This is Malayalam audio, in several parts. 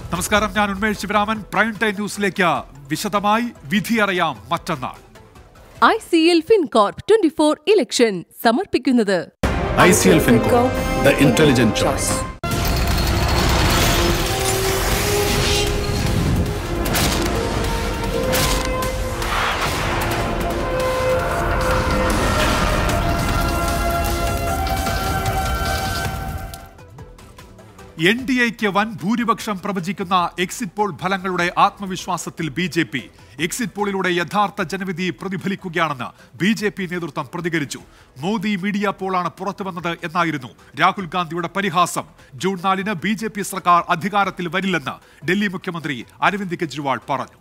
നമസ്കാരം ഞാൻ ഉന്മേഷ് ശിവരാമൻ പ്രൈം ടൈം ന്യൂസിലേക്ക് വിശദമായി വിധി അറിയാം മറ്റന്നാൾ I C L FinCorp twenty four election സമർപ്പിക്കുന്നത് ICL FinCorp, the intelligent choice. N D എക്ക് വൻ ഭൂരിപക്ഷം പ്രവചിക്കുന്ന എക്സിറ്റ് പോൾ ഫലങ്ങളുടെ ആത്മവിശ്വാസത്തിൽ ബി ജെ പി എക്സിറ്റ് പോളിലൂടെ യഥാർത്ഥ ജനവിധി പ്രതിഫലിക്കുകയാണെന്ന് ബി ജെ പി നേതൃത്വം പ്രതികരിച്ചു മോദി മീഡിയ പോളാണ് പുറത്തുവന്നത് എന്നായിരുന്നു രാഹുൽ ഗാന്ധിയുടെ പരിഹാസം ജൂൺ നാലിന് ബി ജെ പി സർക്കാർ അധികാരത്തിൽ വരില്ലെന്ന് ഡൽഹി മുഖ്യമന്ത്രി അരവിന്ദ് കെജ്രിവാൾ പറഞ്ഞു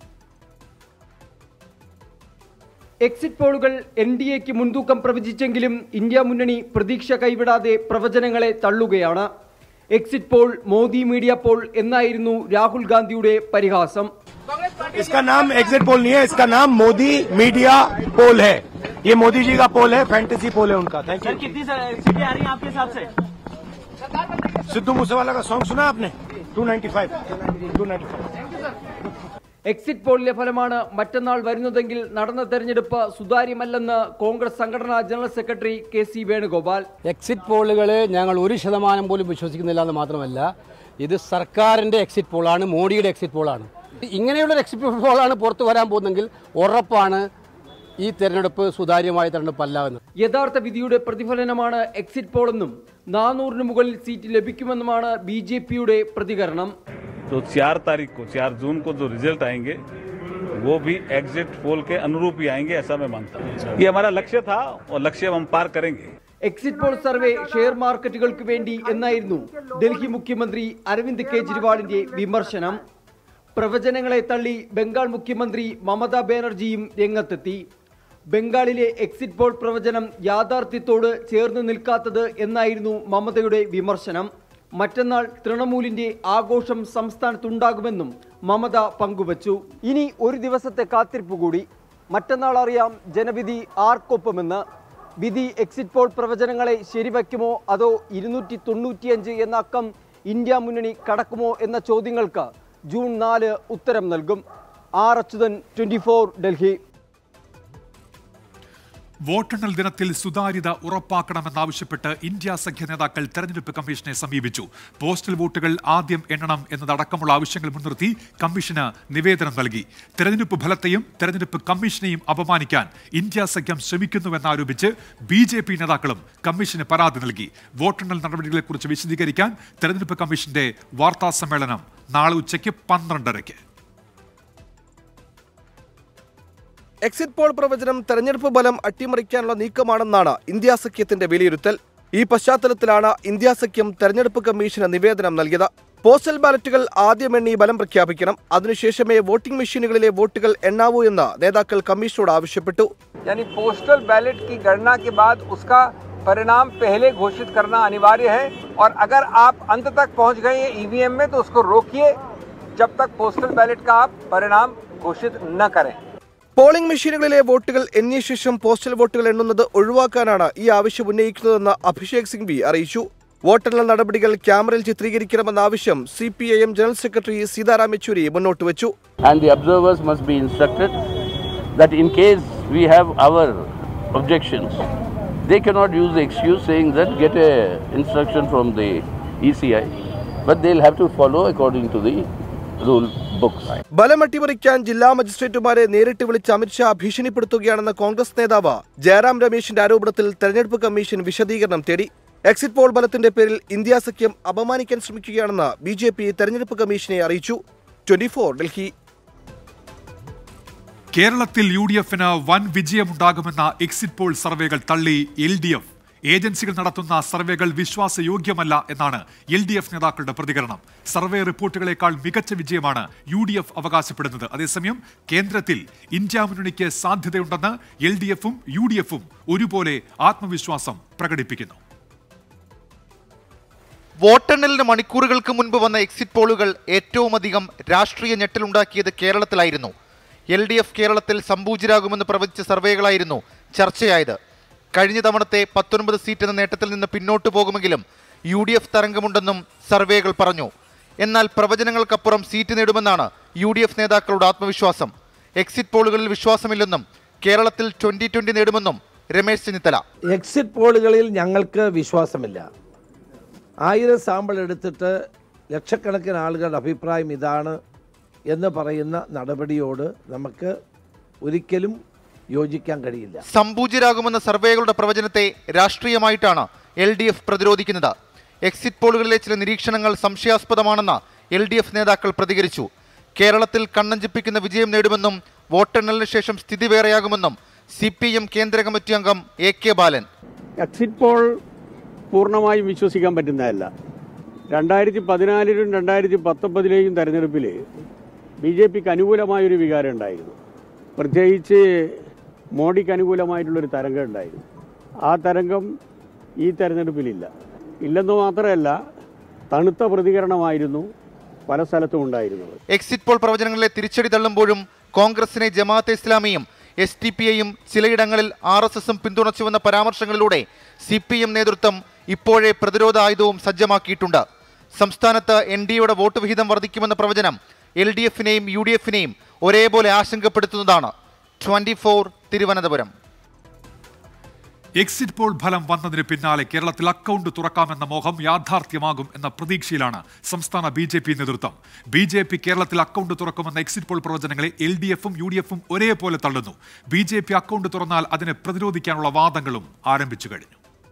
എക്സിറ്റ് പോളുകൾ എൻ ഡി എക്ക് മുൻതൂക്കം പ്രവചിച്ചെങ്കിലും ഇന്ത്യ മുന്നണി പ്രതീക്ഷ കൈവിടാതെ പ്രവചനങ്ങളെ തള്ളുകയാണ് exit poll Modi media poll എന്നായിരുന്നു രാഹുൽ ഗാന്ധിയുടെ പരിഹാസം इसका नाम एग्जिट पोल नहीं है इसका नाम मोदी मीडिया पोल है ये मोदी जी का पोल है फैंटेसी पोल है उनका थैंक यू कितनी सीटें आ रही हैं आपके हिसाब से सिद्धू मूसेवाला का सॉन्ग सुना आपने 295 295 എക്സിറ്റ് പോളിലെ ഫലമാണ് മറ്റന്നാൾ വരുന്നതെങ്കിൽ നടന്ന തെരഞ്ഞെടുപ്പ് സുതാര്യമല്ലെന്ന് കോൺഗ്രസ് സംഘടനാ general secretary K C Venugopal exit പോളുകൾ ഞങ്ങൾ ഒരു ശതമാനം പോലും വിശ്വസിക്കുന്നില്ല എന്ന് മാത്രമല്ല ഇത് സർക്കാരിൻ്റെ എക്സിറ്റ് പോളാണ് മോഡിയുടെ എക്സിറ്റ് പോളാണ് ഇങ്ങനെയുള്ള എക്സിറ്റ് പോളാണ് പുറത്തു വരാൻ പോകുന്നെങ്കിൽ ഉറപ്പാണ് ഈ തെരഞ്ഞെടുപ്പ് സുതാര്യമായ തെരഞ്ഞെടുപ്പല്ല എന്ന് യഥാർത്ഥ വിധിയുടെ പ്രതിഫലനമാണ് എക്സിറ്റ് പോളെന്നും നാനൂറിന് മുകളിൽ സീറ്റ് ലഭിക്കുമെന്നുമാണ് ബി ജെ പിയുടെ പ്രതികരണം तो चार तारीख को चार जून को जो रिजल्ट आएंगे वो भी एग्जिट पोल के अनुरूप ही आएंगे ऐसा मैं मानता हूँ ये हमारा लक्ष्य था और लक्ष्य हम पार करेंगे എക്സിറ്റ് പോൾ സർവേ ഷെയർ മാർക്കറ്റുകൾക്ക് വേണ്ടി എന്നായിരുന്നു ഡൽഹി മുഖ്യമന്ത്രി അരവിന്ദ് കെജ്രിവാളിന്റെ വിമർശനം പ്രവചനങ്ങളെ തള്ളി ബംഗാൾ മുഖ്യമന്ത്രി മമതാ ബാനർജിയും രംഗത്തെത്തി ബംഗാളിലെ എക്സിറ്റ് പോൾ പ്രവചനം യാഥാർത്ഥ്യത്തോട് ചേർന്ന് നിൽക്കാത്തത് എന്നായിരുന്നു മമതയുടെ വിമർശനം മറ്റന്നാൾ തൃണമൂലിന്റെ ആഘോഷം സംസ്ഥാനത്തുണ്ടാകുമെന്നും മമത പങ്കുവച്ചു ഇനി ഒരു ദിവസത്തെ കാത്തിരിപ്പ് കൂടി മറ്റന്നാൾ അറിയാം ജനവിധി ആർക്കൊപ്പമെന്ന് വിധി എക്സിറ്റ് പോൾ പ്രവചനങ്ങളെ ശരിവയ്ക്കുമോ അതോ ഇരുന്നൂറ്റി തൊണ്ണൂറ്റിയഞ്ച് എന്ന അക്കം ഇന്ത്യ മുന്നണി കടക്കുമോ എന്ന ചോദ്യങ്ങൾക്ക് ജൂൺ നാല് ഉത്തരം നൽകും R Achuthan twenty four Delhi വോട്ടെണ്ണൽ ദിനത്തിൽ സുതാര്യത ഉറപ്പാക്കണമെന്നാവശ്യപ്പെട്ട് ഇന്ത്യ സഖ്യ നേതാക്കൾ തെരഞ്ഞെടുപ്പ് കമ്മീഷനെ സമീപിച്ചു പോസ്റ്റൽ വോട്ടുകൾ ആദ്യം എണ്ണണം എന്നതടക്കമുള്ള ആവശ്യങ്ങൾ മുൻനിർത്തി കമ്മീഷന് നിവേദനം നൽകി തെരഞ്ഞെടുപ്പ് ഫലത്തെയും തെരഞ്ഞെടുപ്പ് കമ്മീഷനെയും അപമാനിക്കാൻ ഇന്ത്യ സഖ്യം ശ്രമിക്കുന്നുവെന്നാരോപിച്ച് ബി ജെ പി നേതാക്കളും കമ്മീഷന് പരാതി നൽകി വോട്ടെണ്ണൽ നടപടികളെക്കുറിച്ച് വിശദീകരിക്കാൻ തെരഞ്ഞെടുപ്പ് കമ്മീഷന്റെ വാർത്താ സമ്മേളനം നാളെ ഉച്ചയ്ക്ക് പന്ത്രണ്ടരയ്ക്ക് എക്സിറ്റ് പോൾ പ്രവചനം തെരഞ്ഞെടുപ്പ് ഫലം അട്ടിമറിക്കാനുള്ള നീക്കമാണെന്നാണ് ഇന്ത്യ സഖ്യത്തിന്റെ വിലയിരുത്തൽ ഈ പശ്ചാത്തലത്തിലാണ് ഇന്ത്യ സഖ്യം തെരഞ്ഞെടുപ്പ് കമ്മീഷന് നിവേദനം നൽകിയത് പോസ്റ്റൽ ബാലറ്റുകൾ ആദ്യം എണ്ണി ഫലം പ്രഖ്യാപിക്കണം അതിനുശേഷമേ വോട്ടിംഗ് മെഷീനുകളിലെ വോട്ടുകൾ എണ്ണാവൂ എന്ന് നേതാക്കൾ കമ്മീഷനോട് ആവശ്യപ്പെട്ടു यानी पोस्टल बैलेट की गणना के बाद उसका परिणाम पहले घोषित करना अनिवार्य है और अगर आप अंत तक पहुंच गए हैं ईवीएम में तो उसको रोकिए जब तक पोस्टल बैलेट का आप परिणाम घोषित न करें പോളിംഗ് മെഷീനുകളിലെ വോട്ടുകൾ എണ്ണിയ ശേഷം പോസ്റ്റൽ വോട്ടുകൾ എണ്ണുന്നത് ഒഴിവാക്കാനാണ് ഈ ആവശ്യം ഉന്നയിക്കുന്നതെന്ന് അഭിഷേക് സിംഗ്വി അറിയിച്ചു വോട്ടെണ്ണൽ നടപടികൾ ക്യാമറയിൽ ചിത്രീകരിക്കണമെന്ന ആവശ്യം C P I M general secretary Sitaram Yechury മുന്നോട്ട് വെച്ചു and the observers must be instructed that in case we have our objections, they cannot use the excuse saying that get a instruction from the ECI, but they'll have to follow according to the rule books. ബലം അട്ടിമറിക്കാൻ ജില്ലാ മജിസ്ട്രേറ്റുമാരെ നേരിട്ട് വിളിച്ച് അമിത്ഷാ ഭീഷണിപ്പെടുത്തുകയാണെന്ന കോൺഗ്രസ് നേതാവ് ജയറാം രമേശിന്റെ ആരോപണത്തിൽ തെരഞ്ഞെടുപ്പ് കമ്മീഷൻ വിശദീകരണം തേടി എക്സിറ്റ് പോൾ ബലത്തിന്റെ പേരിൽ ഇന്ത്യ സഖ്യം അപമാനിക്കാൻ ശ്രമിക്കുകയാണെന്ന് ബി ജെ പി തെരഞ്ഞെടുപ്പ് കമ്മീഷനെ അറിയിച്ചു ട്വന്റി ഡൽഹി കേരളത്തിൽ യു ഡി എഫിന് വൻ വിജയമുണ്ടാകുമെന്ന എക്സിറ്റ് പോൾ സർവേകൾ തള്ളി എൽ ഡി എഫ് ഏജൻസികൾ നടത്തുന്ന സർവേകൾ വിശ്വാസയോഗ്യമല്ല എന്നാണ് എൽ ഡി എഫ് നേതാക്കളുടെ പ്രതികരണം സർവേ റിപ്പോർട്ടുകളെക്കാൾ മികച്ച വിജയമാണ് യു ഡി എഫ് അവകാശപ്പെടുന്നത് അതേസമയം കേന്ദ്രത്തിൽ ഇന്ത്യ മുന്നണിക്ക് സാധ്യതയുണ്ടെന്ന് എൽ ഡി എഫും യു ഡി എഫും ഒരുപോലെ ആത്മവിശ്വാസം പ്രകടിപ്പിക്കുന്നു വോട്ടെണ്ണലിന് മണിക്കൂറുകൾക്ക് മുൻപ് വന്ന എക്സിറ്റ് പോളുകൾ ഏറ്റവുമധികം രാഷ്ട്രീയ ഞെട്ടലുണ്ടാക്കിയത് കേരളത്തിലായിരുന്നു എൽ ഡി എഫ് കേരളത്തിൽ സംപൂജിരാകുമെന്ന് പ്രവചിച്ച സർവേകളായിരുന്നു ചർച്ചയായത് കഴിഞ്ഞ തവണത്തെ പത്തൊൻപത് സീറ്റ് എന്ന നേട്ടത്തിൽ നിന്ന് പിന്നോട്ടു പോകുമെങ്കിലും യു ഡി എഫ് തരംഗമുണ്ടെന്നും സർവേകൾ പറഞ്ഞു എന്നാൽ പ്രവചനങ്ങൾക്കപ്പുറം സീറ്റ് നേടുമെന്നാണ് യു ഡി എഫ് നേതാക്കളുടെ ആത്മവിശ്വാസം എക്സിറ്റ് പോളുകളിൽ വിശ്വാസമില്ലെന്നും കേരളത്തിൽ ട്വന്റി ട്വന്റി നേടുമെന്നും രമേശ് ചെന്നിത്തല എക്സിറ്റ് പോളുകളിൽ ഞങ്ങൾക്ക് വിശ്വാസമില്ല ആയിരം സാമ്പിൾ എടുത്തിട്ട് ലക്ഷക്കണക്കിന് ആളുകളുടെ അഭിപ്രായം ഇതാണ് എന്ന് പറയുന്ന നടപടിയോട് നമുക്ക് ഒരിക്കലും യോജിക്കാൻ കഴിയില്ല സംപൂജ്യരാകുമെന്ന സർവേകളുടെ പ്രവചനത്തെ രാഷ്ട്രീയമായിട്ടാണ് എൽ ഡി എഫ് പ്രതിരോധിക്കുന്നത് എക്സിറ്റ് പോളുകളിലെ ചില നിരീക്ഷണങ്ങൾ സംശയാസ്പദമാണെന്ന് എൽ ഡി എഫ് നേതാക്കൾ പ്രതികരിച്ചു കേരളത്തിൽ കണ്ണഞ്ചിപ്പിക്കുന്ന വിജയം നേടുമെന്നും വോട്ടെണ്ണലിന് ശേഷം സ്ഥിതി വേറെയാകുമെന്നും സി പി എം കേന്ദ്ര കമ്മിറ്റി അംഗം A K Balan exit poll പൂർണ്ണമായും വിശ്വസിക്കാൻ പറ്റുന്നതല്ല രണ്ടായിരത്തി പതിനാലിലും രണ്ടായിരത്തി പത്തൊമ്പതിലെയും തെരഞ്ഞെടുപ്പിൽ ബി ജെ പിക്ക് അനുകൂലമായൊരു വികാരം ഉണ്ടായിരുന്നു പ്രത്യേകിച്ച് മോഡിക്ക് അനുകൂലമായിട്ടുള്ളൊരു തരംഗം ഉണ്ടായിരുന്നു ആ തരംഗം ഈ തെരഞ്ഞെടുപ്പിലില്ല ഇല്ലെന്ന് മാത്രമല്ല തണുത്ത പ്രതികരണമായിരുന്നു പല സ്ഥലത്തും ഉണ്ടായിരുന്നത് എക്സിറ്റ് പോൾ പ്രവചനങ്ങളിലെ തിരിച്ചടി തള്ളുമ്പോഴും കോൺഗ്രസിനെ ജമാഅത്തെ ഇസ്ലാമിയും എസ് ടി പി ഐയും ചിലയിടങ്ങളിൽ ആർ എസ് എസും പിന്തുണച്ചുവെന്ന പരാമർശങ്ങളിലൂടെ സി പി എം നേതൃത്വം ഇപ്പോഴേ പ്രതിരോധ ആയുധവും സജ്ജമാക്കിയിട്ടുണ്ട് സംസ്ഥാനത്ത് എൻ ഡി എയുടെ വോട്ട് വിഹിതം വർദ്ധിക്കുമെന്ന പ്രവചനം എൽ ഡി എഫിനെയും യു ഡി എഫിനെയും ഒരേപോലെ ആശങ്കപ്പെടുത്തുന്നതാണ് twenty four Thiruvananthapuram exit poll ഫലം വന്നതിന് പിന്നാലെ കേരളത്തിൽ അക്കൗണ്ട് തുറക്കാമെന്ന മോഹം യാഥാർത്ഥ്യമാകും എന്ന പ്രതീക്ഷയിലാണ് സംസ്ഥാന ബി ജെ പി നേതൃത്വം ബി ജെ പി കേരളത്തിൽ അക്കൗണ്ട് തുറക്കുമെന്ന എക്സിറ്റ് പോൾ പ്രവചനങ്ങളെ എൽ ഡി എഫും യു ഡി എഫും ഒരേപോലെ തള്ളുന്നു ബി ജെ പി അക്കൗണ്ട് തുറന്നാൽ അതിനെ പ്രതിരോധിക്കാനുള്ള വാദങ്ങളും ആരംഭിച്ചു കഴിഞ്ഞു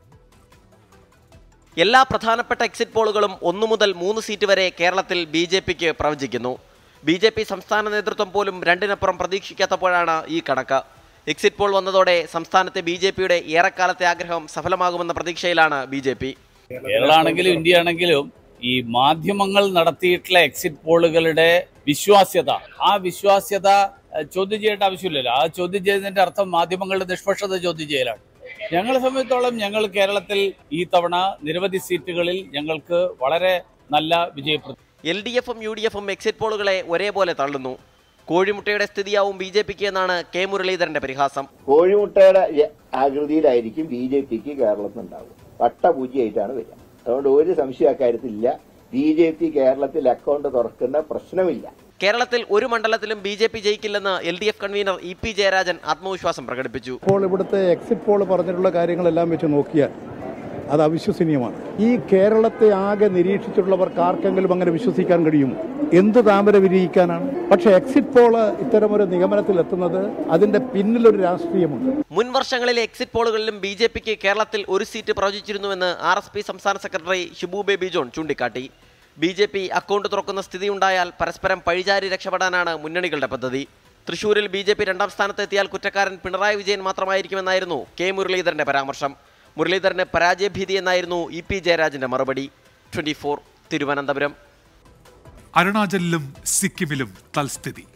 എല്ലാ പ്രധാനപ്പെട്ട എക്സിറ്റ് പോളുകളും ഒന്നു മുതൽ മൂന്ന് സീറ്റ് വരെ കേരളത്തിൽ ബി ജെ പിക്ക് പ്രവചിക്കുന്നു ബി ജെ പി സംസ്ഥാന നേതൃത്വം പോലും രണ്ടിനപ്പുറം പ്രതീക്ഷിക്കാത്തപ്പോഴാണ് ഈ കണക്ക് എക്സിറ്റ് പോൾ വന്നതോടെ സംസ്ഥാനത്തെ ബി ജെ പിയുടെ ഏറെക്കാലത്തെ ആഗ്രഹം സഫലമാകുമെന്ന പ്രതീക്ഷയിലാണ് ബി ജെ പി കേരളമാണെങ്കിലും ഇന്ത്യ ആണെങ്കിലും ഈ മാധ്യമങ്ങൾ നടത്തിയിട്ടുള്ള എക്സിറ്റ് പോളുകളുടെ വിശ്വാസ്യത ആ വിശ്വാസ്യത അഹ്, ചോദ്യം ചെയ്യേണ്ട ആവശ്യമില്ലല്ലോ ആ ചോദ്യം ചെയ്യുന്നതിന്റെ അർത്ഥം മാധ്യമങ്ങളുടെ നിഷ്പക്ഷത ചോദ്യം ചെയ്യലാണ് ഞങ്ങളെ സംബന്ധിച്ചോളം ഞങ്ങൾ കേരളത്തിൽ ഈ തവണ നിരവധി സീറ്റുകളിൽ ഞങ്ങൾക്ക് വളരെ നല്ല വിജയപ്രതി എൽ ഡി എഫും യു ഡി എഫും എക്സിറ്റ് പോളുകളെ ഒരേപോലെ തള്ളുന്നു കോഴിമുട്ടയുടെ സ്ഥിതിയാവും ബി ജെ പിക്ക് എന്നാണ് കെ മുരളീധരന്റെ പരിഹാസം കോഴിമുട്ടയുടെ യ- ആകൃതിയിലായിരിക്കും ബി ജെ പിക്ക് കേരളത്തിൽ ഉണ്ടാവുക വട്ടപൂജ്യമായിട്ടാണ് വരിക അതുകൊണ്ട് ഒരു സംശയം അക്കാര്യത്തിലില്ല ബി ജെ പി കേരളത്തിൽ അക്കൗണ്ട് തുറക്കുന്ന പ്രശ്നമില്ല കേരളത്തിൽ ഒരു മണ്ഡലത്തിലും ബി ജെ പി ജയിക്കില്ലെന്ന് L D F convener E P Jayarajan ആത്മവിശ്വാസം പ്രകടിപ്പിച്ചു ഇപ്പോൾ ഇവിടുത്തെ എക്സിറ്റ് പോൾ പറഞ്ഞിട്ടുള്ള കാര്യങ്ങളെല്ലാം വെച്ച് നോക്കിയാൽ അത് അവിശ്വസനീയമാണ് ഈ കേരളത്തെ ആകെ നിരീക്ഷിച്ചിട്ടുള്ളവർക്ക് ആർക്കെങ്കിലും അങ്ങനെ വിശ്വസിക്കാൻ കഴിയും എന്ത് താമര വിരിയിക്കാനാണ് പക്ഷെ എക്സിറ്റ് പോള് ഇത്തരമൊരു നിഗമനത്തിൽ എത്തുന്നത് അതിന്റെ പിന്നിലൊരു രാഷ്ട്രീയമുണ്ട് മുൻ വർഷങ്ങളിലെ എക്സിറ്റ് പോളുകളിലും ബി ജെ പിക്ക് കേരളത്തിൽ ഒരു സീറ്റ് പ്രവചിച്ചിരുന്നുവെന്ന് ആർ എസ് പി സംസ്ഥാന സെക്രട്ടറി ഷിബു ബേബി ജോൺ ചൂണ്ടിക്കാട്ടി ബി ജെ പി അക്കൗണ്ട് തുറക്കുന്ന സ്ഥിതിയുണ്ടായാൽ പരസ്പരം പഴിചാരി രക്ഷപ്പെടാനാണ് മുന്നണികളുടെ പദ്ധതി തൃശൂരിൽ ബി ജെ പി രണ്ടാം സ്ഥാനത്തെത്തിയാൽ കുറ്റക്കാരൻ പിണറായി വിജയൻ മാത്രമായിരിക്കുമെന്നായിരുന്നു കെ മുരളീധരന്റെ പരാമർശം മുരളീധരന് പരാജയഭീതി എന്നായിരുന്നു ഇ പി ജയരാജന്റെ മറുപടി ട്വന്റി ഫോർ തിരുവനന്തപുരം അരുണാചലിലും സിക്കിമിലും തൽസ്ഥിതി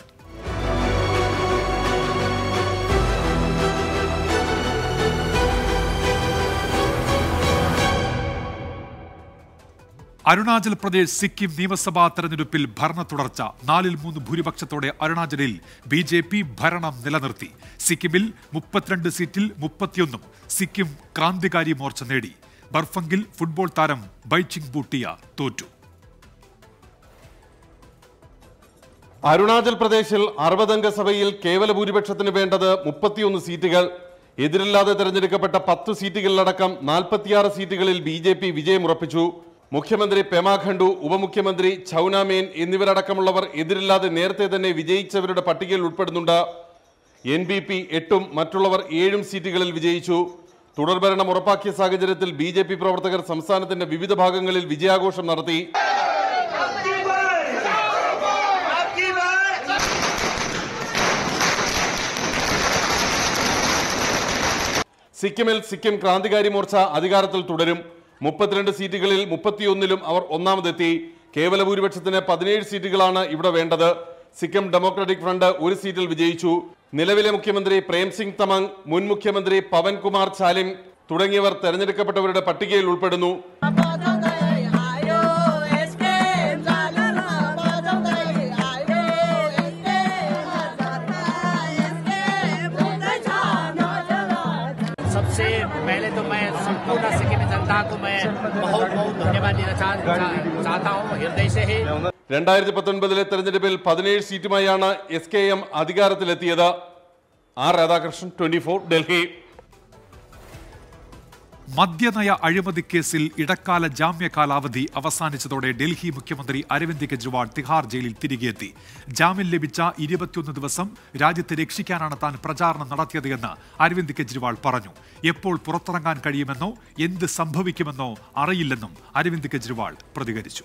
അരുണാചൽ പ്രദേശ് സിക്കിം നിയമസഭാ തെരഞ്ഞെടുപ്പിൽ ഭരണ തുടർച്ച നാലിൽ മൂന്ന് ഭൂരിപക്ഷത്തോടെ അരുണാചലിൽ ബി ജെ പി ഭരണം നിലനിർത്തി സിക്കിമിൽ മുപ്പത്തിരണ്ട് സീറ്റിൽ മുപ്പത്തിയൊന്നും സിക്കിം ക്രാന്തികാരി മോർച്ച നേടി ബർഫങ്കിൽ ഫുട്ബോൾ താരം ബൈച്ചിങ് ബൂട്ടിയ തോറ്റു അരുണാചൽ പ്രദേശിൽ അറുപതംഗ സഭയിൽ കേവല ഭൂരിപക്ഷത്തിന് വേണ്ടത് മുപ്പത്തിയൊന്ന് സീറ്റുകൾ എതിരില്ലാതെ തെരഞ്ഞെടുക്കപ്പെട്ട പത്ത് സീറ്റുകളിലടക്കം നാൽപ്പത്തിയാറ് സീറ്റുകളിൽ ബി ജെ പി വിജയമുറപ്പിച്ചു മുഖ്യമന്ത്രി പെമാ ഖണ്ഡു ഉപമുഖ്യമന്ത്രി ചൌനാമേൻ എന്നിവരടക്കമുള്ളവർ എതിരില്ലാതെ നേരത്തെ തന്നെ വിജയിച്ചവരുടെ പട്ടികയിൽ ഉൾപ്പെടുന്നുണ്ട് എൻ ബി പി എട്ടും മറ്റുള്ളവർ ഏഴും സീറ്റുകളിൽ വിജയിച്ചു തുടർഭരണം ഉറപ്പാക്കിയ സാഹചര്യത്തിൽ ബി ജെ പി പ്രവർത്തകർ സംസ്ഥാനത്തിന്റെ വിവിധ ഭാഗങ്ങളിൽ വിജയാഘോഷം നടത്തി സിക്കിമിൽ സിക്കിം ക്രാന്തികാരി മോർച്ച അധികാരത്തിൽ തുടരും മുപ്പത്തിരണ്ട് സീറ്റുകളിൽ മുപ്പത്തിയൊന്നിലും അവർ ഒന്നാമതെത്തി കേവല ഭൂരിപക്ഷത്തിന് പതിനേഴ് സീറ്റുകളാണ് ഇവിടെ വേണ്ടത് സിക്കിം ഡെമോക്രാറ്റിക് ഫ്രണ്ട് ഒരു സീറ്റിൽ വിജയിച്ചു നിലവിലെ മുഖ്യമന്ത്രി പ്രേം സിംഗ് തമങ് മുൻ മുഖ്യമന്ത്രി പവൻ കുമാർ ചാലിം തുടങ്ങിയവർ തെരഞ്ഞെടുക്കപ്പെട്ടവരുടെ പട്ടികയിൽ ഉൾപ്പെടുന്നു सबसे पहले तो मैं संपूर्ण सिक्किम जनता जनता को मैं बहुत बहुत धन्यवाद देना चाह- चाह- चाहता हूँ हृदय से ही രണ്ടായിരത്തി പത്തൊൻപതിലെ തെരഞ്ഞെടുപ്പിൽ പതിനേഴ് സീറ്റുമായാണ് എസ് കെ എം അധികാരത്തിലെത്തിയത് R Radhakrishnan twenty four Delhi മദ്യനയ അഴിമതി കേസിൽ ഇടക്കാല ജാമ്യ കാലാവധി അവസാനിച്ചതോടെ ഡൽഹി മുഖ്യമന്ത്രി അരവിന്ദ് കെജ്രിവാൾ തിഹാർ ജയിലിൽ തിരികെയെത്തി ജാമ്യം ലഭിച്ച ഇരുപത്തിയൊന്ന് ദിവസം രാജ്യത്തെ രക്ഷിക്കാനാണ് താൻ പ്രചാരണം നടത്തിയത് എന്ന് അരവിന്ദ് കെജ്രിവാൾ പറഞ്ഞു എപ്പോൾ പുറത്തിറങ്ങാൻ കഴിയുമെന്നോ എന്ത് സംഭവിക്കുമെന്നോ അറിയില്ലെന്നും അരവിന്ദ് കെജ്രിവാൾ പ്രതികരിച്ചു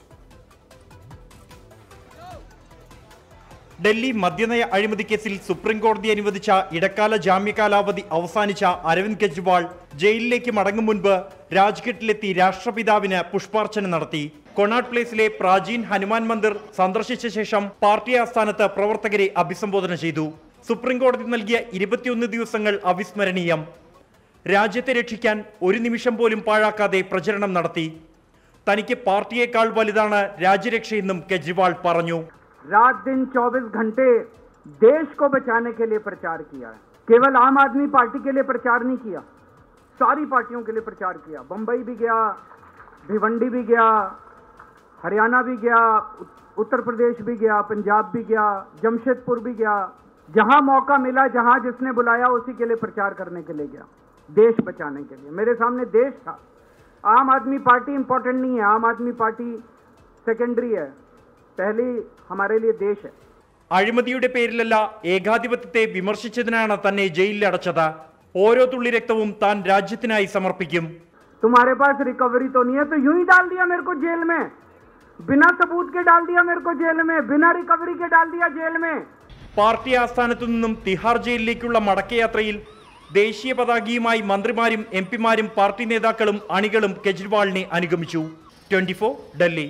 ഡൽഹി മദ്യനയ അഴിമതി കേസിൽ സുപ്രീം കോടതി അനുവദിച്ച ഇടക്കാല ജാമ്യകാലാവധി അവസാനിച്ച അരവിന്ദ് കെജ്രിവാൾ ജയിലിലേക്ക് മടങ്ങും മുൻപ് രാജ്ഘട്ടിലെത്തി രാഷ്ട്രപിതാവിന് പുഷ്പാർച്ചന നടത്തി കൊണാട്ട് പ്ലേസിലെ പ്രാചീൻ ഹനുമാൻ മന്ദിർ സന്ദർശിച്ച ശേഷം പാർട്ടി ആസ്ഥാനത്ത് പ്രവർത്തകരെ അഭിസംബോധന ചെയ്തു സുപ്രീം കോടതി നൽകിയ ഇരുപത്തിയൊന്ന് ദിവസങ്ങൾ അവിസ്മരണീയം രാജ്യത്തെ രക്ഷിക്കാൻ ഒരു നിമിഷം പോലും പാഴാക്കാതെ പ്രചരണം നടത്തി തനിക്ക് പാർട്ടിയേക്കാൾ വലുതാണ് രാജ്യരക്ഷയെന്നും കെജ്രിവാൾ പറഞ്ഞു रात दिन 24 घंटे देश को बचाने के लिए प्रचार किया है केवल आम आदमी पार्टी के लिए प्रचार नहीं किया सारी पार्टियों के लिए प्रचार किया बंबई भी गया भिवंडी भी गया हरियाणा भी गया उत- उत्तर प्रदेश भी गया पंजाब भी गया जमशेदपुर भी गया जहां मौका मिला जहां जिसने बुलाया उसी के लिए प्रचार करने के लिए गया देश बचाने के लिए मेरे सामने देश था आम आदमी पार्टी इंपॉर्टेंट नहीं है आम आदमी पार्टी सेकेंडरी है पहली हमारे लिए देश है അഴിമതിയുടെ പേരിലല്ല ഏകാധിപത്യത്തെ വിമർശിച്ചതിനാണ് തന്നെ ജയിലിൽ അടച്ചത് ഓരോ തുള്ളി രക്തവും താൻ രാജ്യത്തിനായി സമർപ്പിക്കും तुम्हारे पास रिकवरी तो नहीं है तो यूं ही डाल दिया मेरे को जेल में बिना सबूत के डाल दिया मेरे को जेल में बिना रिकवरी के डाल दिया जेल में പാർട്ടി ആസ്ഥാനത്തു നിന്നും തിഹാർ ജയിലിലേക്കുള്ള മടക്കയാത്രയിൽ ദേശീയ പതാകയുമായി മന്ത്രിമാരും എം പിമാരും പാർട്ടി നേതാക്കളും അണികളും കെജ്രിവാളിനെ അനുഗമിച്ചു ട്വന്റി ഡൽഹി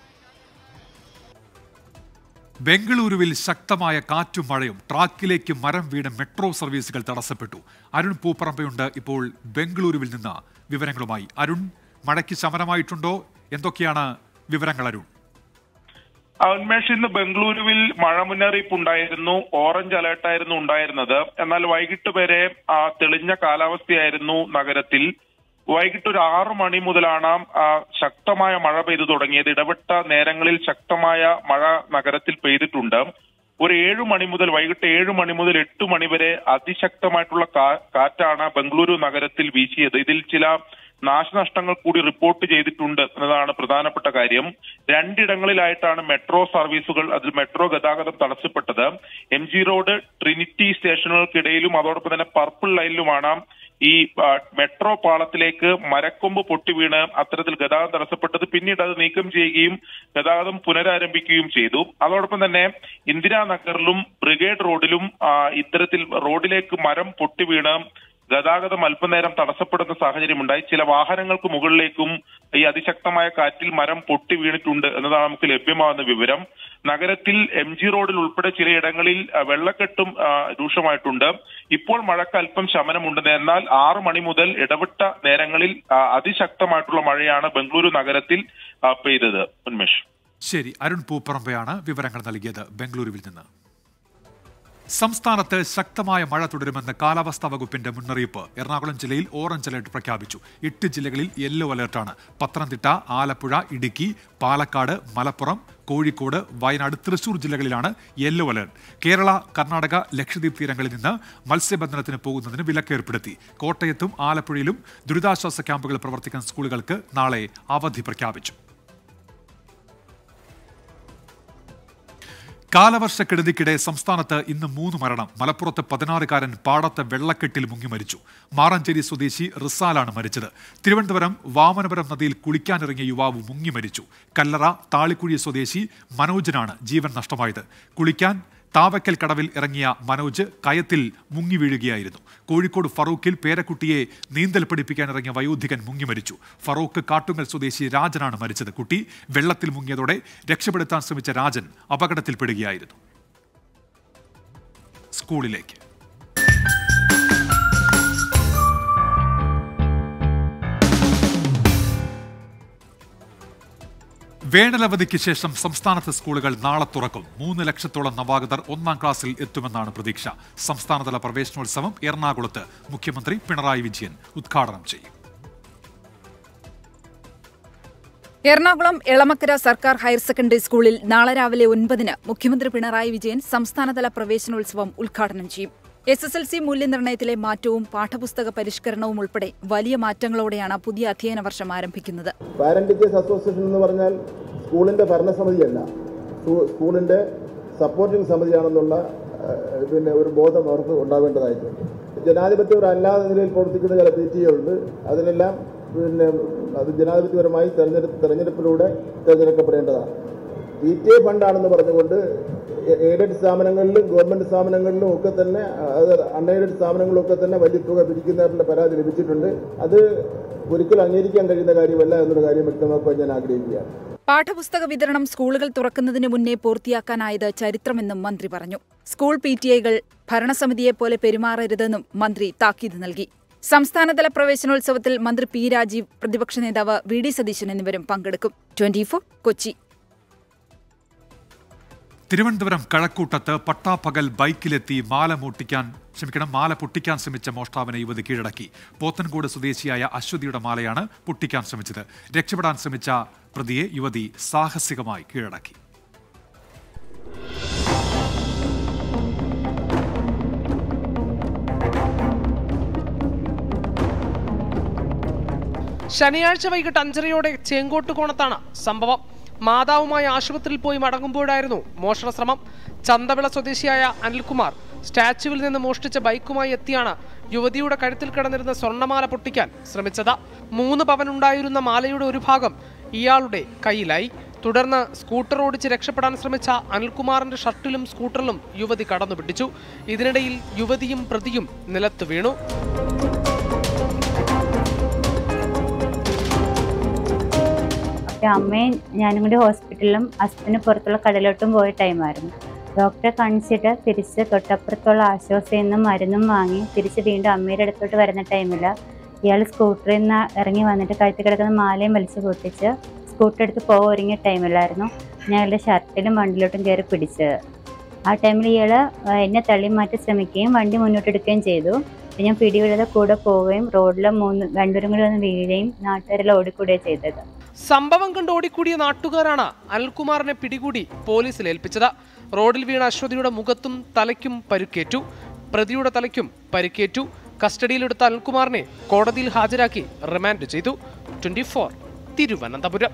ബംഗളൂരുവിൽ ശക്തമായ കാറ്റും മഴയും ട്രാക്കിലേക്ക് മരം വീണ് മെട്രോ സർവീസുകൾ തടസ്സപ്പെട്ടു അരുൺ പൂപ്പറമ്പയുണ്ട് ഇപ്പോൾ ബംഗളൂരുവിൽ നിന്ന് വിവരങ്ങളുമായി അരുൺ മഴയ്ക്ക് ശമനമായിട്ടുണ്ടോ എന്തൊക്കെയാണ് വിവരങ്ങൾ അരുൺ ആ, ഉന്മേഷ് ഇന്ന് ബംഗളൂരുവിൽ മഴ മുന്നറിയിപ്പ് ഉണ്ടായിരുന്നു ഓറഞ്ച് അലേർട്ടായിരുന്നു ഉണ്ടായിരുന്നത് എന്നാൽ വൈകിട്ട് വരെ ആ, തെളിഞ്ഞ കാലാവസ്ഥയായിരുന്നു നഗരത്തിൽ വൈകിട്ട് ഒരു ആറു മണി മുതലാണ് ആ, ശക്തമായ മഴ പെയ്തു തുടങ്ങിയത് ഇടവിട്ട നേരങ്ങളിൽ ശക്തമായ മഴ നഗരത്തിൽ പെയ്തിട്ടുണ്ട് ഒരു ഏഴു മണി മുതൽ വൈകിട്ട് ഏഴു മണി മുതൽ എട്ട് മണി വരെ അതിശക്തമായിട്ടുള്ള കാ- കാറ്റാണ് ബംഗളൂരു നഗരത്തിൽ വീശിയത് ഇതിൽ ചില നാശനഷ്ടങ്ങൾ കൂടി റിപ്പോർട്ട് ചെയ്തിട്ടുണ്ട് എന്നതാണ് പ്രധാനപ്പെട്ട കാര്യം രണ്ടിടങ്ങളിലായിട്ടാണ് മെട്രോ സർവീസുകൾ അതിൽ മെട്രോ ഗതാഗതം തടസ്സപ്പെട്ടത് എം ജി റോഡ് ട്രിനിറ്റി സ്റ്റേഷനുകൾക്കിടയിലും അതോടൊപ്പം തന്നെ പർപ്പിൾ ലൈനിലുമാണ് ഈ ആ, മെട്രോ പാളത്തിലേക്ക് മരക്കൊമ്പ് പൊട്ടി വീണ് അത്തരത്തിൽ ഗതാഗതം തടസ്സപ്പെട്ടത് പിന്നീട് അത് നീക്കം ചെയ്യുകയും ഗതാഗതം പുനരാരംഭിക്കുകയും ചെയ്തു അതോടൊപ്പം തന്നെ ഇന്ദിരാനഗറിലും ബ്രിഗേഡ് റോഡിലും ആ, ഇത്തരത്തിൽ റോഡിലേക്ക് മരം പൊട്ടി വീണ് ഗതാഗതം അല്പനേരം തടസ്സപ്പെടുന്ന സാഹചര്യമുണ്ടായി ചില വാഹനങ്ങൾക്ക് മുകളിലേക്കും ഈ അതിശക്തമായ കാറ്റിൽ മരം പൊട്ടി വീണിട്ടുണ്ട് എന്നതാണ് നമുക്ക് ലഭ്യമാകുന്ന വിവരം നഗരത്തിൽ എം ജി റോഡിൽ ഉൾപ്പെടെ ചിലയിടങ്ങളിൽ ആ, വെള്ളക്കെട്ടും ആ, രൂക്ഷമായിട്ടുണ്ട് ഇപ്പോൾ മഴക്ക് അല്പം ശമനമുണ്ട് എന്നാൽ ആറ് മണി മുതൽ ഇടവിട്ട നേരങ്ങളിൽ ആ, അതിശക്തമായിട്ടുള്ള മഴയാണ് ബംഗളൂരു നഗരത്തിൽ ആ, പെയ്തത് ഉന്മേഷ് ശരി അരുൺ പൂപ്പറമ്പയാണ് വിവരങ്ങൾ നൽകിയത് ബംഗളൂരുവിൽ നിന്ന് സംസ്ഥാനത്ത് ശക്തമായ മഴ തുടരുമെന്ന് കാലാവസ്ഥാ വകുപ്പിന്റെ മുന്നറിയിപ്പ് എറണാകുളം ജില്ലയിൽ ഓറഞ്ച് അലർട്ട് പ്രഖ്യാപിച്ചു എട്ട് ജില്ലകളിൽ യെല്ലോ അലർട്ടാണ് പത്തനംതിട്ട ആലപ്പുഴ ഇടുക്കി പാലക്കാട് മലപ്പുറം കോഴിക്കോട് വയനാട് തൃശൂർ ജില്ലകളിലാണ് യെല്ലോ അലർട്ട് കേരള കർണാടക ലക്ഷദ്വീപ് തീരങ്ങളിൽ നിന്ന് മത്സ്യബന്ധനത്തിന് പോകുന്നതിന് വിലക്കേർപ്പെടുത്തി കോട്ടയത്തും ആലപ്പുഴയിലും ദുരിതാശ്വാസ ക്യാമ്പുകൾ പ്രവർത്തിക്കുന്ന സ്കൂളുകൾക്ക് നാളെ അവധി പ്രഖ്യാപിച്ചു കാലവർഷക്കെടുതിക്കിടെ സംസ്ഥാനത്ത് ഇന്ന് മൂന്ന് മരണം മലപ്പുറത്ത് പതിനാറുകാരൻ പാടത്ത് വെള്ളക്കെട്ടിൽ മുങ്ങി മരിച്ചു മാറഞ്ചേരി സ്വദേശി റിസാലാണ് മരിച്ചത് തിരുവനന്തപുരം വാമനപുരം നദിയിൽ കുളിക്കാനിറങ്ങിയ യുവാവ് മുങ്ങി മരിച്ചു കല്ലറ താളിക്കുഴി സ്വദേശി മനോജിനാണ് ജീവൻ നഷ്ടമായത് കുളിക്കാൻ താവക്കൽ കടവിൽ ഇറങ്ങിയ മനോജ് കയത്തിൽ മുങ്ങി വീഴുകയായിരുന്നു കോഴിക്കോട് ഫറൂഖിൽ പേരക്കുട്ടിയെ നീന്തൽ പഠിപ്പിക്കാൻ ഇറങ്ങിയ വയോധികൻ മുങ്ങി മരിച്ചു ഫറൂഖ് കാട്ടുങ്ങൽ സ്വദേശി രാജനാണ് മരിച്ചത് കുട്ടി വെള്ളത്തിൽ മുങ്ങിയതോടെ രക്ഷപ്പെടുത്താൻ ശ്രമിച്ച രാജൻ അപകടത്തിൽപ്പെടുകയായിരുന്നു സ്കൂളിലേക്ക് വേനലവധിക്ക് ശേഷം സംസ്ഥാനത്തെ സ്കൂളുകൾ നാളെ തുറക്കും മൂന്ന് ലക്ഷത്തോളം നവാഗതർ ഒന്നാം ക്ലാസ്സിൽ എത്തുമെന്നാണ് പ്രതീക്ഷ സംസ്ഥാനതല പ്രവേശനോത്സവം എറണാകുളത്ത് മുഖ്യമന്ത്രി പിണറായി വിജയൻ ഉദ്ഘാടനം ചെയ്യും എറണാകുളം എളമക്കര സർക്കാർ ഹയർ സെക്കൻഡറി സ്കൂളിൽ നാളെ രാവിലെ ഒൻപതിന് മുഖ്യമന്ത്രി പിണറായി വിജയൻ സംസ്ഥാനതല പ്രവേശനോത്സവം ഉദ്ഘാടനം ചെയ്യും എസ് എസ് എൽ സി മൂല്യനിർണ്ണയത്തിലെ മാറ്റവും പാഠപുസ്തക പരിഷ്കരണവും ഉൾപ്പെടെ വലിയ മാറ്റങ്ങളോടെയാണ് പുതിയ അധ്യയന വർഷം ആരംഭിക്കുന്നത് പാരന്റ് ടീച്ചേഴ്സ് അസോസിയേഷൻ എന്ന് പറഞ്ഞാൽ സ്കൂളിന്റെ ഭരണസമിതിയല്ല സ്കൂ- സ്കൂളിന്റെ സപ്പോർട്ടിംഗ് സമിതിയാണെന്നുള്ള ഏഹ്, പിന്നെ ഒരു ബോധം അവർക്ക് ഉണ്ടാവേണ്ടതായിട്ടുണ്ട് ജനാധിപത്യപരമല്ലാത്ത നിലയിൽ പ്രവർത്തിക്കുന്ന ചില പി ടി ഉണ്ട് അതിനെല്ലാം പിന്നെ അത് ജനാധിപത്യപരമായി തെരഞ്ഞെടുപ്പ് തെരഞ്ഞെടുപ്പിലൂടെ തിരഞ്ഞെടുക്കപ്പെടേണ്ടതാണ് പി ടി എ ഫണ്ടാണെന്ന് പറഞ്ഞുകൊണ്ട് എ- എയ്ഡഡ് സ്ഥാപനങ്ങളിലും ഗവൺമെന്റ് സ്ഥാപനങ്ങളിലും ഒക്കെ തന്നെ അത് അൺഎയ്ഡഡ് സ്ഥാപനങ്ങളിലും ഒക്കെ തന്നെ വലിയ തുക പിരിക്കുന്നതായിട്ടുള്ള പരാതി ലഭിച്ചിട്ടുണ്ട് അത് ഒരിക്കലും അംഗീകരിക്കാൻ കഴിയുന്ന കാര്യമല്ല എന്നൊരു കാര്യം വ്യക്തമാക്കുവാൻ ഞാൻ ആഗ്രഹിക്കുകയാണ് പാഠപുസ്തക വിതരണം സ്കൂളുകൾ തുറക്കുന്നതിന് മുന്നേ പൂർത്തിയാക്കാനായത് ചരിത്രമെന്നും മന്ത്രി പറഞ്ഞു സ്കൂൾ പി ടി ഐകൾ ഭരണസമിതിയെപ്പോലെ പെരുമാറരുതെന്നും മന്ത്രി താക്കീത് നൽകി സംസ്ഥാനതല പ്രവേശനോത്സവത്തിൽ മന്ത്രി പി രാജീവ് പ്രതിപക്ഷ നേതാവ് വി ഡി സതീശൻ എന്നിവരും പങ്കെടുക്കും ട്വന്റി കൊച്ചി തിരുവനന്തപുരം കഴക്കൂട്ടത്ത് പട്ടാപ്പകൽ ബൈക്കിലെത്തി മാല മൂട്ടിക്കാൻ ക്ഷമിക്കണം മാല പൊട്ടിക്കാൻ ശ്രമിച്ച മോഷ്ടാവിനെ യുവതി കീഴടക്കി പോത്തൻകോട് സ്വദേശിയായ അശ്വതിയുടെ മാലയാണ് പൊട്ടിക്കാൻ ശ്രമിച്ചത് രക്ഷപ്പെടാൻ ശ്രമിച്ച പ്രതിയെ യുവതി സാഹസികമായി കീഴടക്കി ശനിയാഴ്ച വൈകിട്ട് അഞ്ചരയോടെ ചേങ്കോട്ടുകോണത്താണ് സംഭവം മാതാവുമായി ആശുപത്രിയിൽ പോയി മടങ്ങുമ്പോഴായിരുന്നു മോഷണ ശ്രമം ചന്തവിള സ്വദേശിയായ അനിൽകുമാർ സ്റ്റാച്ചുവിൽ നിന്ന് മോഷ്ടിച്ച ബൈക്കുമായി എത്തിയാണ് യുവതിയുടെ കഴുത്തിൽ കിടന്നിരുന്ന സ്വർണ്ണമാല പൊട്ടിക്കാൻ ശ്രമിച്ചത് മൂന്ന് പവനുണ്ടായിരുന്ന മാലയുടെ ഒരു ഭാഗം ഇയാളുടെ കയ്യിലായി തുടർന്ന് സ്കൂട്ടർ ഓടിച്ച് രക്ഷപ്പെടാൻ ശ്രമിച്ച അനിൽകുമാറിന്റെ ഷർട്ടിലും സ്കൂട്ടറിലും യുവതി കടന്നു പിടിച്ചു ഇതിനിടയിൽ യുവതിയും പ്രതിയും നിലത്ത് വീണു അപ്പോൾ അമ്മയും ഞാനും കൂടി ഹോസ്പിറ്റലിലും ഹസ്ബൻഡ് പുറത്തുള്ള കടലോട്ടും പോയ ടൈമായിരുന്നു ഡോക്ടറെ കാണിച്ചിട്ട് തിരിച്ച് തൊട്ടപ്പുറത്തുള്ള ആശ്വാസയിൽ നിന്നും മരുന്നും വാങ്ങി തിരിച്ച് വീണ്ടും അമ്മയുടെ അടുത്തോട്ട് വരുന്ന ടൈമിൽ ഇയാൾ സ്കൂട്ടറിൽ നിന്ന് ഇറങ്ങി വന്നിട്ട് കഴുത്തിൽ കിടക്കുന്ന മാലയും വലിച്ചു പൊട്ടിച്ച് സ്കൂട്ടർ എടുത്ത് പോകാൻ ഒരുങ്ങിയ ടൈമിലായിരുന്നു ഞാൻ അയാളുടെ ഷർട്ടിലും വണ്ടിയിലോട്ടും കയറി പിടിച്ചത് ആ ടൈമിൽ ഇയാൾ എന്നെ തള്ളി മാറ്റി ശ്രമിക്കുകയും വണ്ടി മുന്നോട്ടെടുക്കുകയും ചെയ്തു അപ്പോൾ ഞാൻ പിടിവിടാതെ കൂടെ പോവുകയും റോഡിൽ മൂന്ന് രണ്ടുപേരും കൂടി വന്ന് വീഴുകയും നാട്ടുകാരെല്ലാം ഓടിക്കൂടുകയും ചെയ്തത് സംഭവം കണ്ട് ഓടിക്കൂടിയ നാട്ടുകാരാണ് അനിൽകുമാറിനെ പിടികൂടി പോലീസിൽ ഏൽപ്പിച്ചത് റോഡിൽ വീണ അശ്വതിയുടെ മുഖത്തും തലയ്ക്കും പരുക്കേറ്റു പ്രതിയുടെ തലയ്ക്കും പരിക്കേറ്റു കസ്റ്റഡിയിലെടുത്ത അനിൽകുമാറിനെ കോടതിയിൽ ഹാജരാക്കി റിമാൻഡ് ചെയ്തു twenty Thiruvananthapuram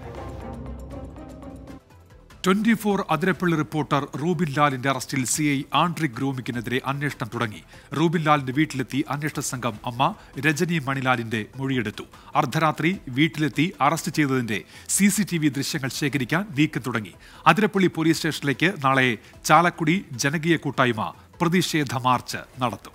twenty four Athirappilly reporter Rubin ലാലിന്റെ അറസ്റ്റിൽ സി ഐ ആൻഡ്രിക് ഗ്രൂമിക്കിനെതിരെ അന്വേഷണം തുടങ്ങി റൂബിൻ ലാലിന്റെ വീട്ടിലെത്തി അന്വേഷണ സംഘം അമ്മ രജനി മണിലാലിന്റെ മൊഴിയെടുത്തു അർദ്ധരാത്രി വീട്ടിലെത്തി അറസ്റ്റ് ചെയ്തതിന്റെ സി സി ടി വി ദൃശ്യങ്ങൾ ശേഖരിക്കാൻ നീക്കം തുടങ്ങി അതിരപ്പള്ളി പോലീസ് സ്റ്റേഷനിലേക്ക് നാളെ ചാലക്കുടി ജനകീയ കൂട്ടായ്മ പ്രതിഷേധ മാർച്ച് നടത്തും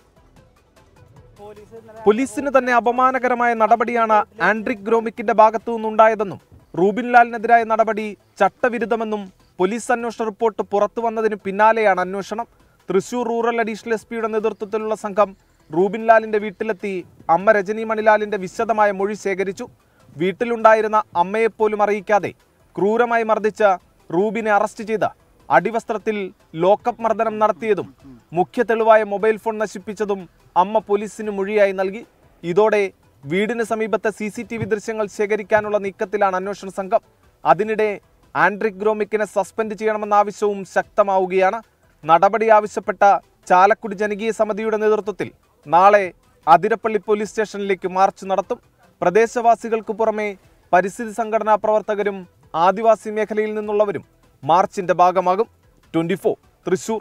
പോലീസിന് തന്നെ അപമാനകരമായ നടപടിയാണ് ആൻഡ്രിക് ഗ്രോമിക്കിന്റെ ഭാഗത്തു നിന്നുണ്ടായതെന്നും റൂബിൻ ലാലിനെതിരായ നടപടി ചട്ടവിരുദ്ധമെന്നും പോലീസ് അന്വേഷണ റിപ്പോർട്ട് പുറത്തു വന്നതിന് പിന്നാലെയാണ് അന്വേഷണം തൃശൂർ റൂറൽ അഡീഷണൽ എസ് പിയുടെ നേതൃത്വത്തിലുള്ള സംഘം റൂബിൻ ലാലിന്റെ വീട്ടിലെത്തി അമ്മ രജനി മണിലാലിന്റെ വിശദമായ മൊഴി ശേഖരിച്ചു വീട്ടിലുണ്ടായിരുന്ന അമ്മയെപ്പോലും അറിയിക്കാതെ ക്രൂരമായി മർദ്ദിച്ച റൂബിനെ അറസ്റ്റ് ചെയ്ത അടിവസ്ത്രത്തിൽ ലോക്കപ്പ് മർദ്ദനം നടത്തിയതും മുഖ്യ തെളിവായ മൊബൈൽ ഫോൺ നശിപ്പിച്ചതും അമ്മ പോലീസിന് മൊഴിയായി നൽകി ഇതോടെ വീടിന് സമീപത്തെ സി സി ടി വി ദൃശ്യങ്ങൾ ശേഖരിക്കാനുള്ള നീക്കത്തിലാണ് അന്വേഷണ സംഘം അതിനിടെ ആൻഡ്രിക് ഗ്രോമിക്കിനെ സസ്പെൻഡ് ചെയ്യണമെന്ന ആവശ്യവും ശക്തമാവുകയാണ് നടപടി ആവശ്യപ്പെട്ട ചാലക്കുടി ജനകീയ സമിതിയുടെ നേതൃത്വത്തിൽ നാളെ അതിരപ്പള്ളി പോലീസ് സ്റ്റേഷനിലേക്ക് മാർച്ച് നടത്തും പ്രദേശവാസികൾക്ക് പുറമെ പരിസ്ഥിതി സംഘടനാ പ്രവർത്തകരും ആദിവാസി മേഖലയിൽ നിന്നുള്ളവരും മാർച്ചിന്റെ ഭാഗമാകും ട്വന്റി തൃശൂർ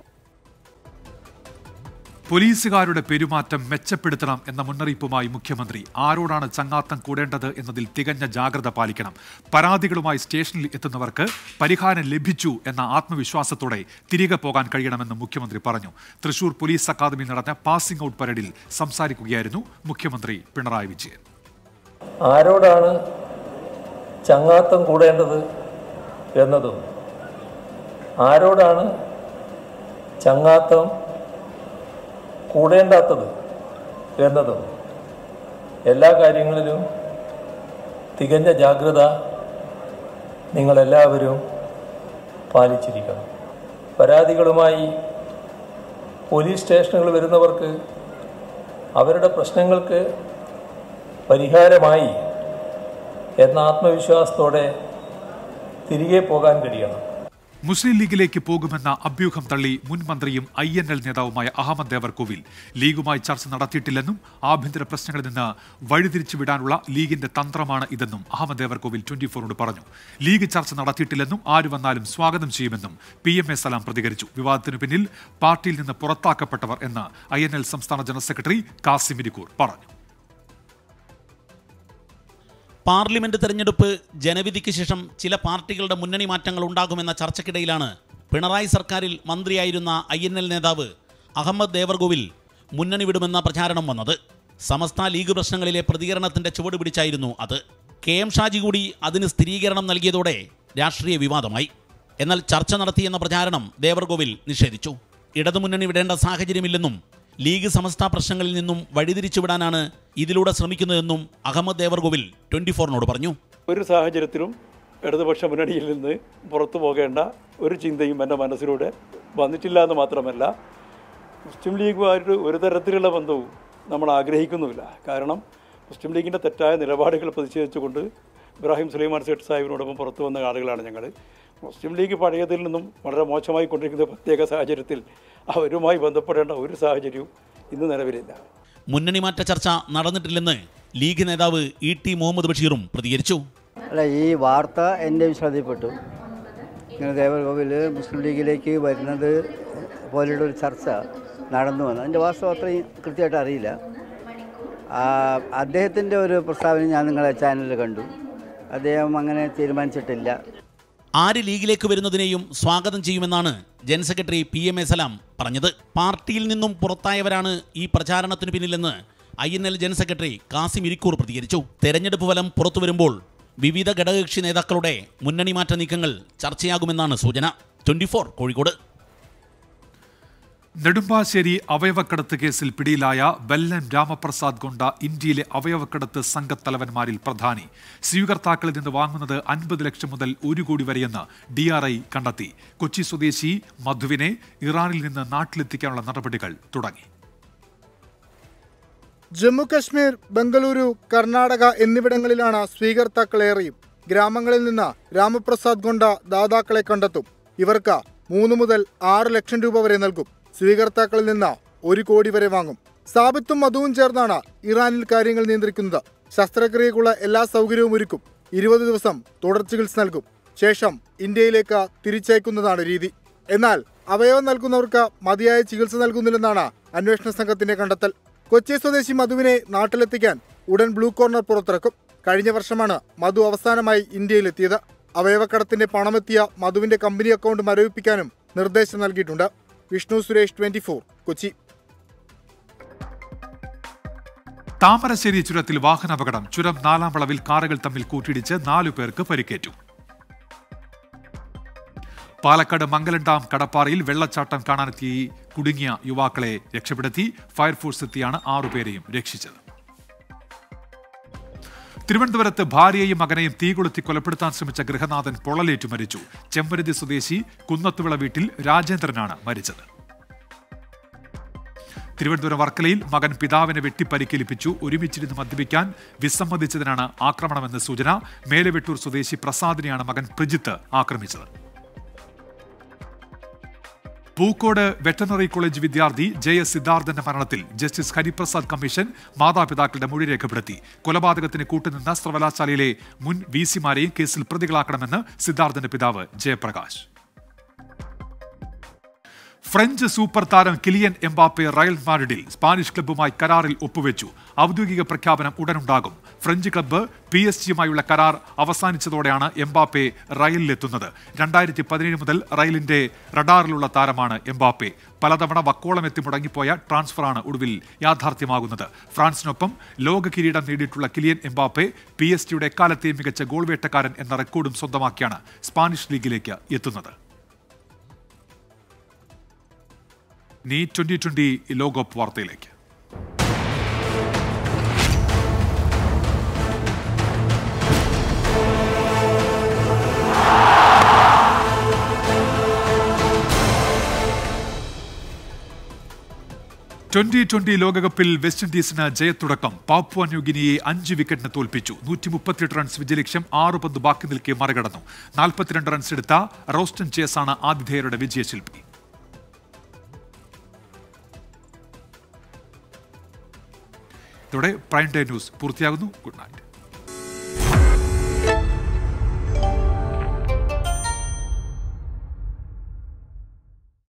പോലീസുകാരുടെ പെരുമാറ്റം മെച്ചപ്പെടുത്തണം എന്ന മുന്നറിയിപ്പുമായി മുഖ്യമന്ത്രി ആരോടാണ് ചങ്ങാത്തം കൂടേണ്ടത് എന്നതിൽ തികഞ്ഞ ജാഗ്രത പാലിക്കണം പരാതികളുമായി സ്റ്റേഷനിൽ എത്തുന്നവർക്ക് പരിഹാരം ലഭിച്ചു എന്ന ആത്മവിശ്വാസത്തോടെ തിരികെ പോകാൻ കഴിയണമെന്ന് മുഖ്യമന്ത്രി പറഞ്ഞു തൃശൂർ പോലീസ് അക്കാദമി നടന്ന പാസിംഗ് ഔട്ട് പരേഡിൽ സംസാരിക്കുകയായിരുന്നു മുഖ്യമന്ത്രി പിണറായി വിജയൻ ആരോടാണ് ചങ്ങാത്തം കൂടേണ്ടത് എന്നതും ആരോടാണ് ചങ്ങാത്തം കൂടേണ്ടാത്തത് എന്നതും എല്ലാ കാര്യങ്ങളിലും തികഞ്ഞ ജാഗ്രത നിങ്ങളെല്ലാവരും പാലിച്ചിരിക്കണം പരാതികളുമായി പോലീസ് സ്റ്റേഷനുകൾ വരുന്നവർക്ക് അവരുടെ പ്രശ്നങ്ങൾക്ക് പരിഹാരമായി എന്ന ആത്മവിശ്വാസത്തോടെ തിരികെ പോകാൻ കഴിയണം മുസ്ലിം ലീഗിലേക്ക് പോകുമെന്ന അഭ്യൂഹം തള്ളി മുൻ മന്ത്രിയും ഐ എൻ എൽ നേതാവുമായ അഹമ്മദ് ദേവർകോവിൽ ലീഗുമായി ചർച്ച നടത്തിയിട്ടില്ലെന്നും ആഭ്യന്തര പ്രശ്നങ്ങളിൽ നിന്ന് വഴിതിരിച്ചു വിടാനുള്ള ലീഗിന്റെ തന്ത്രമാണ് ഇതെന്നും അഹമ്മദ് ദേവർകോവിൽ ട്വന്റി ഫോറിനോട് പറഞ്ഞു ലീഗ് ചർച്ച നടത്തിയിട്ടില്ലെന്നും ആര് വന്നാലും സ്വാഗതം ചെയ്യുമെന്നും പി എം എ സലാം പ്രതികരിച്ചു വിവാദത്തിനു പിന്നിൽ പാർട്ടിയിൽ നിന്ന് പുറത്താക്കപ്പെട്ടവർ എന്ന് ഐ എൻ എൽ സംസ്ഥാന ജനറൽ സെക്രട്ടറി കാസിം ഇരിക്കൂർ പറഞ്ഞു പാർലമെന്റ് തെരഞ്ഞെടുപ്പ് ജനവിധിക്ക് ശേഷം ചില പാർട്ടികളുടെ മുന്നണി മാറ്റങ്ങൾ ഉണ്ടാകുമെന്ന ചർച്ചയ്ക്കിടയിലാണ് പിണറായി സർക്കാരിൽ മന്ത്രിയായിരുന്ന ഐ എൻ എൽ നേതാവ് അഹമ്മദ് ദേവർകോവിൽ മുന്നണി വിടുമെന്ന പ്രചാരണം വന്നത് സമസ്ത ലീഗ് പ്രശ്നങ്ങളിലെ പ്രതികരണത്തിന്റെ ചുവട് പിടിച്ചായിരുന്നു അത് കെ എം ഷാജി കൂടി അതിന് സ്ഥിരീകരണം നൽകിയതോടെ രാഷ്ട്രീയ വിവാദമായി എന്നാൽ ചർച്ച നടത്തിയെന്ന പ്രചാരണം ദേവർകോവിൽ നിഷേധിച്ചു ഇടതുമുന്നണി വിടേണ്ട സാഹചര്യമില്ലെന്നും ലീഗ് സമസ്ത പ്രശ്നങ്ങളിൽ നിന്നും വഴിതിരിച്ചുവിടാനാണ് ഇതിലൂടെ ശ്രമിക്കുന്നതെന്നും അഹമ്മദ് ദേവർകോവിൽ ട്വന്റി ഫോറിനോട് പറഞ്ഞു ഒരു സാഹചര്യത്തിലും ഇടതുപക്ഷ മുന്നണിയിൽ നിന്ന് പുറത്തു പോകേണ്ട ഒരു ചിന്തയും എൻ്റെ മനസ്സിലൂടെ വന്നിട്ടില്ല എന്ന് മാത്രമല്ല മുസ്ലിം ലീഗുമായിട്ട് ഒരു തരത്തിലുള്ള ബന്ധവും നമ്മൾ ആഗ്രഹിക്കുന്നുമില്ല കാരണം മുസ്ലിം ലീഗിൻ്റെ തെറ്റായ നിലപാടുകൾ പ്രതിഷേധിച്ചുകൊണ്ട് ഇബ്രാഹിം സുലൈമാൻ സേട്ട് സാഹിബിനോടൊപ്പം പുറത്തു വന്ന ആളുകളാണ് ഞങ്ങൾ മുസ്ലിം ലീഗ് പഴയതിൽ നിന്നും വളരെ മോശമായി കൊണ്ടിരിക്കുന്ന പ്രത്യേക സാഹചര്യത്തിൽ അവരുമായി ബന്ധപ്പെടേണ്ട ഒരു സാഹചര്യവും ഇന്ന് നിലവിലില്ല മുന്നണി മാറ്റ ചർച്ച നടന്നിട്ടില്ലെന്ന് ലീഗ് നേതാവ് ഇ ടി മുഹമ്മദ് ബഷീറും പ്രതികരിച്ചു അല്ല ഈ വാർത്ത എൻ്റെ ശ്രദ്ധയിൽപ്പെട്ടു ഇങ്ങനെ ദേവർകോവിൽ മുസ്ലിം ലീഗിലേക്ക് വരുന്നത് പോലെയുള്ള ഒരു ചർച്ച നടന്നു വന്നു അതിൻ്റെ വാസ്തവം അത്രയും കൃത്യമായിട്ട് അറിയില്ല അദ്ദേഹത്തിൻ്റെ ഒരു പ്രസ്താവന ഞാൻ നിങ്ങളെ ചാനലിൽ കണ്ടു അദ്ദേഹം അങ്ങനെ തീരുമാനിച്ചിട്ടില്ല ആര് ലീഗിലേക്ക് വരുന്നതിനെയും സ്വാഗതം ചെയ്യുമെന്നാണ് general secretary P M A Salam പറഞ്ഞത് പാർട്ടിയിൽ നിന്നും പുറത്തായവരാണ് ഈ പ്രചാരണത്തിന് പിന്നിലെന്ന് I N L general secretary Kasim Irikkur പ്രതികരിച്ചു തെരഞ്ഞെടുപ്പ് ഫലം പുറത്തു വരുമ്പോൾ വിവിധ ഘടകകക്ഷി നേതാക്കളുടെ മുന്നണി മാറ്റ നീക്കങ്ങൾ ചർച്ചയാകുമെന്നാണ് സൂചന ട്വന്റി കോഴിക്കോട് നെടുമ്പാശ്ശേരി അവയവക്കടത്ത് കേസിൽ പിടിയിലായ ബെല്ലൻ രാമപ്രസാദ് കൊണ്ട ഇന്ത്യയിലെ അവയവക്കടത്ത് സംഘത്തലവന്മാരിൽ പ്രധാനി സ്വീകർത്താക്കളിൽ നിന്ന് വാങ്ങുന്നത് അൻപത് ലക്ഷം മുതൽ ഒരു കോടി വരെയെന്ന് ഡി ആർ ഐ കണ്ടെത്തി കൊച്ചി സ്വദേശി മധുവിനെ ഇറാനിൽ നിന്ന് നാട്ടിലെത്തിക്കാനുള്ള നടപടികൾ തുടങ്ങി ജമ്മു കശ്മീർ ബംഗളൂരു കർണാടക എന്നിവിടങ്ങളിലാണ് സ്വീകർത്താക്കളേറെയും ഗ്രാമങ്ങളിൽ നിന്ന് രാമപ്രസാദ് കൊണ്ട ദാതാക്കളെ കണ്ടെത്തും ഇവർക്ക് മൂന്ന് മുതൽ ആറ് ലക്ഷം രൂപ വരെ നൽകും സ്വീകർത്താക്കളിൽ നിന്ന് ഒരു കോടി വരെ വാങ്ങും സാബിത്തും മധുവും ചേർന്നാണ് ഇറാനിൽ കാര്യങ്ങൾ നിയന്ത്രിക്കുന്നത് ശസ്ത്രക്രിയക്കുള്ള എല്ലാ സൗകര്യവും ഒരുക്കും ഇരുപത് ദിവസം തുടർ ചികിത്സ നൽകും ശേഷം ഇന്ത്യയിലേക്ക് തിരിച്ചയക്കുന്നതാണ് രീതി എന്നാൽ അവയവം നൽകുന്നവർക്ക് മതിയായ ചികിത്സ നൽകുന്നില്ലെന്നാണ് അന്വേഷണ സംഘത്തിന്റെ കണ്ടെത്തൽ കൊച്ചി സ്വദേശി മധുവിനെ നാട്ടിലെത്തിക്കാൻ ഉടൻ ബ്ലൂ കോർണർ പുറത്തിറക്കും കഴിഞ്ഞ വർഷമാണ് മധു അവസാനമായി ഇന്ത്യയിലെത്തിയത് അവയവക്കടത്തിന്റെ പണമെത്തിയ മധുവിന്റെ കമ്പനി അക്കൗണ്ട് മരവിപ്പിക്കാനും നിർദ്ദേശം നൽകിയിട്ടുണ്ട് വിഷ്ണു സുരേഷ് ട്വന്റി കൊച്ചി താമരശ്ശേരി ചുരത്തിൽ വാഹനാപകടം ചുരം നാലാം വളവിൽ കാറുകൾ തമ്മിൽ കൂട്ടിയിടിച്ച് നാലു പേർക്ക് പരിക്കേറ്റു പാലക്കാട് മംഗലം ഡാം കടപ്പാറയിൽ വെള്ളച്ചാട്ടം കാണാനെത്തി കുടുങ്ങിയ യുവാക്കളെ രക്ഷപ്പെടുത്തി ഫയർഫോഴ്സ് എത്തിയാണ് ആറുപേരെയും രക്ഷിച്ചത് തിരുവനന്തപുരത്ത് ഭാര്യയെയും മകനെയും തീ കൊളുത്തി കൊലപ്പെടുത്താൻ ശ്രമിച്ച ഗൃഹനാഥൻ പൊള്ളലേറ്റു മരിച്ചു ചെമ്പരുതി സ്വദേശി കുന്നത്തുവിള വീട്ടിൽ രാജേന്ദ്രനാണ് മരിച്ചത് തിരുവനന്തപുരം വർക്കലയിൽ മകൻ പിതാവിനെ വെട്ടിപ്പരിക്കേൽപ്പിച്ചു ഒരുമിച്ചിരുന്ന് മദ്യപിക്കാൻ വിസമ്മതിച്ചതിനാണ് ആക്രമണമെന്ന് സൂചന മേലവെട്ടൂർ സ്വദേശി പ്രസാദിനെയാണ് മകൻ പ്രജിത്ത് ആക്രമിച്ചത് പൂക്കോട് വെറ്ററിനറി കോളേജ് വിദ്യാർത്ഥി ജെ എസ് സിദ്ധാർത്ഥന്റെ മരണത്തിൽ ജസ്റ്റിസ് ഹരിപ്രസാദ് കമ്മീഷൻ മാതാപിതാക്കളുടെ മൊഴി രേഖപ്പെടുത്തി കൊലപാതകത്തിന് കൂട്ടുനിന്ന സർവകലാശാലയിലെ മുൻ വി സിമാരെയും കേസിൽ പ്രതികളാക്കണമെന്ന് സിദ്ധാർത്ഥന്റെ പിതാവ് ജയപ്രകാശ് ഫ്രഞ്ച് സൂപ്പർ താരം കിലിയൻ എംബാപ്പെ റയൽ മാഡ്രിഡിൽ സ്പാനിഷ് ക്ലബ്ബുമായി കരാറിൽ ഒപ്പുവെച്ചു ഔദ്യോഗിക പ്രഖ്യാപനം ഉടനുണ്ടാകും ഫ്രഞ്ച് ക്ലബ്ബ് പി എസ് ജിയുമായുള്ള കരാർ അവസാനിച്ചതോടെയാണ് എംബാപ്പെ റയലിലെത്തുന്നത് രണ്ടായിരത്തി പതിനേഴ് മുതൽ റയലിന്റെ റഡാറിലുള്ള താരമാണ് എംബാപ്പെ പലതവണ വക്കോളം എത്തി മുടങ്ങിപ്പോയ ട്രാൻസ്ഫറാണ് ഒടുവിൽ യാഥാർത്ഥ്യമാകുന്നത് ഫ്രാൻസിനൊപ്പം ലോക കിരീടം നേടിയിട്ടുള്ള കിലിയൻ എംബാപ്പെ പി എസ് ജിയുടെ എക്കാലത്തെയും മികച്ച ഗോൾ വേട്ടക്കാരൻ എന്ന റെക്കോർഡും സ്വന്തമാക്കിയാണ് സ്പാനിഷ് ലീഗിലേക്ക് എത്തുന്നത് നീ ട്വന്റി ട്വന്റി ലോകകപ്പ് വാർത്തയിലേക്ക് ട്വന്റി ട്വന്റി ലോകകപ്പിൽ വെസ്റ്റ് ഇൻഡീസിന് ജയത്തുടക്കം പാപ്പുവ ന്യൂഗിനിയെ അഞ്ച് വിക്കറ്റിന് തോൽപ്പിച്ചു നൂറ്റി മുപ്പത്തിയെട്ട് റൺസ് വിജയലക്ഷ്യം ആറ് പന്ത് ബാക്കി നിൽക്കെ മറികടന്നു നാൽപ്പത്തിരണ്ട് റൺസ് എടുത്ത റോസ്റ്റൻ ചേസാണ് ആതിഥേയരുടെ വിജയശില്പി ഇതോടെ പ്രൈം ഡേ ന്യൂസ് പൂർത്തിയാകുന്നു ഗുഡ് നൈറ്റ്